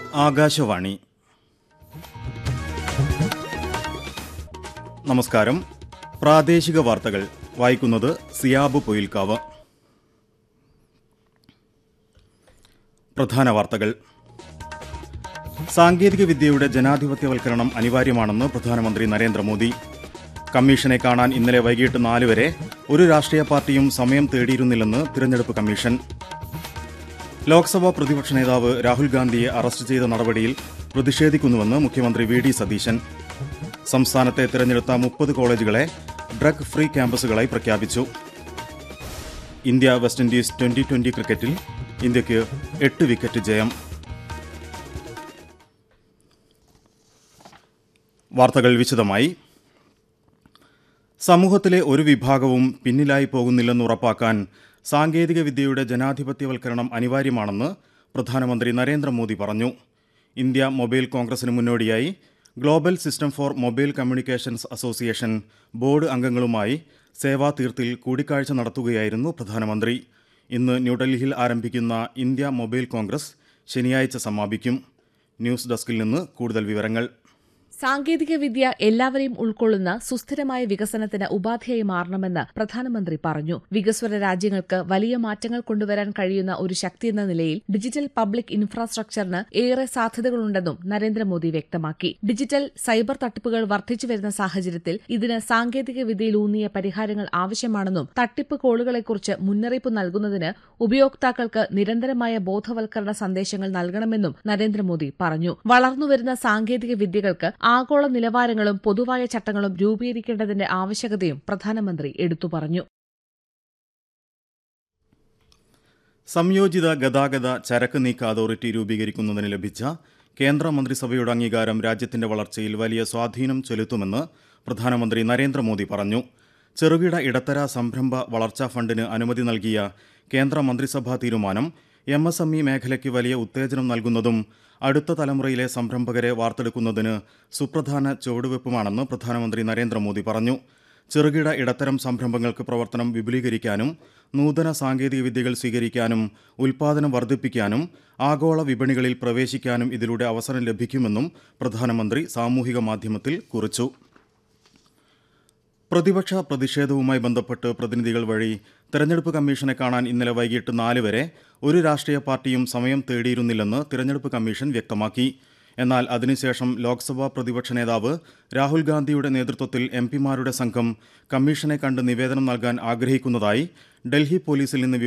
ആകാശവാണി നമസ്കാരം പ്രാദേശിക വാർത്തകൾ വായിക്കുന്നത് സിയാബ് പൊയിൽക്കാവ് പ്രധാന വാർത്തകൾ സാങ്കേതിക വിദ്യയുടെ ജനാധിപത്യവൽക്കരണം അനിവാര്യമാണെന്ന് പ്രധാനമന്ത്രി നരേന്ദ്രമോദി കമ്മീഷനെ കാണാൻ ഇന്നലെ വൈകിട്ട് നാല് വരെ ഒരു രാഷ്ട്രീയ പാർട്ടിയും സമയം തേടിയിരുന്നില്ലെന്ന് തിരഞ്ഞെടുപ്പ് കമ്മീഷൻ ലോക്സഭാ പ്രതിപക്ഷ നേതാവ് രാഹുൽ ഗാന്ധിയെ അറസ്റ്റ് ചെയ്ത നടപടിയിൽ പ്രതിഷേധിക്കുന്നുവെന്ന് മുഖ്യമന്ത്രി വി ഡി സതീശൻ സംസ്ഥാനത്തെ തിരഞ്ഞെടുത്ത മുപ്പത് കോളേജുകളെ ഡ്രഗ് ഫ്രീ ക്യാമ്പസുകളായി പ്രഖ്യാപിച്ചു India West Indies twenty twenty ക്രിക്കറ്റിൽ ഇന്ത്യയ്ക്ക് എട്ട് വിക്കറ്റ് ജയം വാർത്തകൾ വിശദമായി സമൂഹത്തിലെ ഒരു വിഭാഗവും പിന്നിലായി പോകുന്നില്ലെന്ന് ഉറപ്പാക്കാൻ സാങ്കേതിക വിദ്യയുടെ ജനാധിപത്യവൽക്കരണം അനിവാര്യമാണെന്ന് പ്രധാനമന്ത്രി നരേന്ദ്രമോദി പറഞ്ഞു ഇന്ത്യ മൊബൈൽ കോൺഗ്രസിന് മുന്നോടിയായി global system for mobile communications association board അംഗങ്ങളുമായി സേവാതീർത്തിൽ കൂടിക്കാഴ്ച നടത്തുകയായിരുന്നു പ്രധാനമന്ത്രി ഇന്ന് ന്യൂഡൽഹിയിൽ ആരംഭിക്കുന്ന ഇന്ത്യ മൊബൈൽ കോൺഗ്രസ് ശനിയാഴ്ച സമാപിക്കും ന്യൂസ് ഡെസ്കിൽ നിന്ന് കൂടുതൽ വിവരങ്ങൾ സാങ്കേതിക വിദ്യ എല്ലാവരെയും ഉൾക്കൊള്ളുന്ന സുസ്ഥിരമായ വികസനത്തിന് ഉപാധിയായി മാറണമെന്ന് പ്രധാനമന്ത്രി പറഞ്ഞു വികസ്വര രാജ്യങ്ങൾക്ക് വലിയ മാറ്റങ്ങൾ കൊണ്ടുവരാൻ കഴിയുന്ന ഒരു ശക്തിയെന്ന നിലയിൽ ഡിജിറ്റൽ പബ്ലിക് ഇൻഫ്രാസ്ട്രക്ചറിന് ഏറെ സാധ്യതകളുണ്ടെന്നും നരേന്ദ്രമോദി വ്യക്തമാക്കി ഡിജിറ്റൽ സൈബർ തട്ടിപ്പുകൾ വർദ്ധിച്ചുവരുന്ന സാഹചര്യത്തിൽ ഇതിന് സാങ്കേതിക വിദ്യയിലൂന്നിയ പരിഹാരങ്ങൾ ആവശ്യമാണെന്നും തട്ടിപ്പ് കോളുകളെക്കുറിച്ച് മുന്നറിയിപ്പ് നൽകുന്നതിന് ഉപയോക്താക്കൾക്ക് നിരന്തരമായ ബോധവൽക്കരണ സന്ദേശങ്ങൾ നൽകണമെന്നും നരേന്ദ്രമോദി പറഞ്ഞു വളർന്നുവരുന്ന സാങ്കേതിക വിദ്യകൾക്ക് ആഗോള നിലവാരങ്ങളും പൊതുവായ ചട്ടങ്ങളും രൂപീകരിക്കേണ്ടതിന്റെ ആവശ്യകതയും പ്രധാനമന്ത്രി എടുത്തു പറഞ്ഞു സംയോജിത ഗതാഗത ചരക്ക് നീക്ക അതോറിറ്റി രൂപീകരിക്കുന്നതിന് ലഭിച്ച കേന്ദ്ര മന്ത്രിസഭയുടെ അംഗീകാരം രാജ്യത്തിന്റെ വളർച്ചയിൽ വലിയ സ്വാധീനം ചെലുത്തുമെന്ന് പ്രധാനമന്ത്രി നരേന്ദ്രമോദി പറഞ്ഞു ചെറുകിട ഇടത്തര സംരംഭ വളർച്ചാ ഫണ്ടിന് അനുമതി നൽകിയ കേന്ദ്ര മന്ത്രിസഭാ തീരുമാനം എം എസ് എം ഇ മേഖലയ്ക്ക് വലിയ ഉത്തേജനം നൽകുന്നതും അടുത്ത തലമുറയിലെ സംരംഭകരെ വാർത്തെടുക്കുന്നതിന് സുപ്രധാന ചുവടുവയ്പ്പുമാണെന്ന് പ്രധാനമന്ത്രി നരേന്ദ്രമോദി പറഞ്ഞു ചെറുകിട ഇടത്തരം സംരംഭങ്ങൾക്ക് പ്രവർത്തനം വിപുലീകരിക്കാനും നൂതന സാങ്കേതിക വിദ്യകൾ സ്വീകരിക്കാനും ഉൽപാദനം വർദ്ധിപ്പിക്കാനും ആഗോള വിപണികളിൽ പ്രവേശിക്കാനും ഇതിലൂടെ അവസരം ലഭിക്കുമെന്നും പ്രധാനമന്ത്രി സാമൂഹിക മാധ്യമത്തിൽ കുറിച്ചു പ്രതിപക്ഷ പ്രതിഷേധവുമായി ബന്ധപ്പെട്ട് പ്രതിനിധികൾ വഴി തെരഞ്ഞെടുപ്പ് കമ്മീഷനെ കാണാൻ ഇന്നലെ വൈകിട്ട് നാല് വരെ ഒരു രാഷ്ട്രീയ പാർട്ടിയും സമയം തേടിയിരുന്നില്ലെന്ന് തെരഞ്ഞെടുപ്പ് കമ്മീഷൻ വ്യക്തമാക്കി എന്നാൽ അതിനുശേഷം ലോക്സഭാ പ്രതിപക്ഷ നേതാവ് രാഹുൽ ഗാന്ധിയുടെ നേതൃത്വത്തിൽ എം പിമാരുടെ സംഘം കമ്മീഷനെ കണ്ട് നിവേദനം നൽകാൻ ആഗ്രഹിക്കുന്നതായി ഡൽഹി പോലീസിൽ നിന്ന്